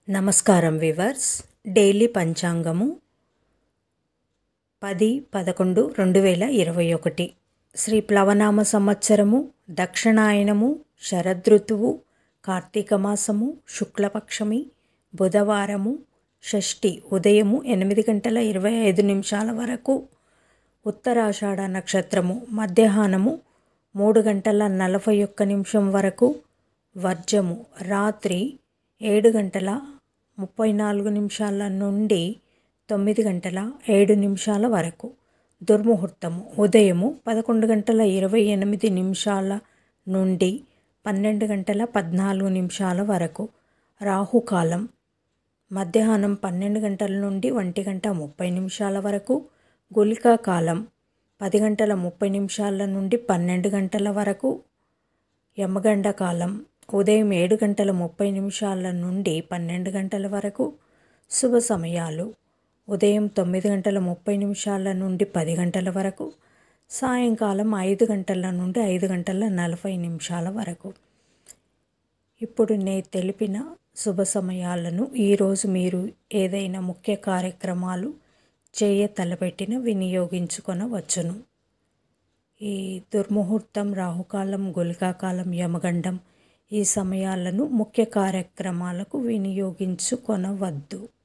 నమస్కారం viewers daily పంచాంగము పది పదకొండు రెండు వేల ఇరవై ఒకటి శ్రీ ప్లవనామ సంవత్సరము దక్షిణాయనము శరదృతువు కార్తీక మాసము శుక్లపక్షమి బుధవారము షష్ఠి ఉదయము ఎనిమిది గంటల ఇరవై ఐదు నిమిషాల వరకు ఉత్తరాషాఢ నక్షత్రము మధ్యాహ్నము మూడు గంటల నలభై ఒక్క నిమిషం వరకు వర్జము రాత్రి ఏడు గంటల ముప్పై నాలుగు నిమిషాల నుండి తొమ్మిది గంటల ఏడు నిమిషాల వరకు దుర్ముహూర్తము ఉదయము పదకొండు గంటల ఇరవై ఎనిమిది నిమిషాల నుండి పన్నెండు గంటల పద్నాలుగు నిమిషాల వరకు రాహుకాలం మధ్యాహ్నం పన్నెండు గంటల నుండి ఒంటి గంట ముప్పై నిమిషాల వరకు గుళికా కాలం పది గంటల ముప్పై నిమిషాల నుండి పన్నెండు గంటల వరకు యమగండ కాలం ఉదయం ఏడు గంటల ముప్పై నిమిషాల నుండి పన్నెండు గంటల వరకు శుభ సమయాలు ఉదయం తొమ్మిది గంటల ముప్పై నిమిషాల నుండి పది గంటల వరకు సాయంకాలం ఐదు గంటల నుండి ఐదు గంటల నలభై నిమిషాల వరకు ఇప్పుడు నేను తెలిపిన శుభ సమయాలను ఈరోజు మీరు ఏదైనా ముఖ్య కార్యక్రమాలు చేయ తలపెట్టిన వినియోగించుకొనవచ్చును ఈ దుర్ముహూర్తం రాహుకాలం గులికాకాలం యమగండం ఈ సమయాలను ముఖ్య కార్యక్రమాలకు వినియోగించుకొనవద్దు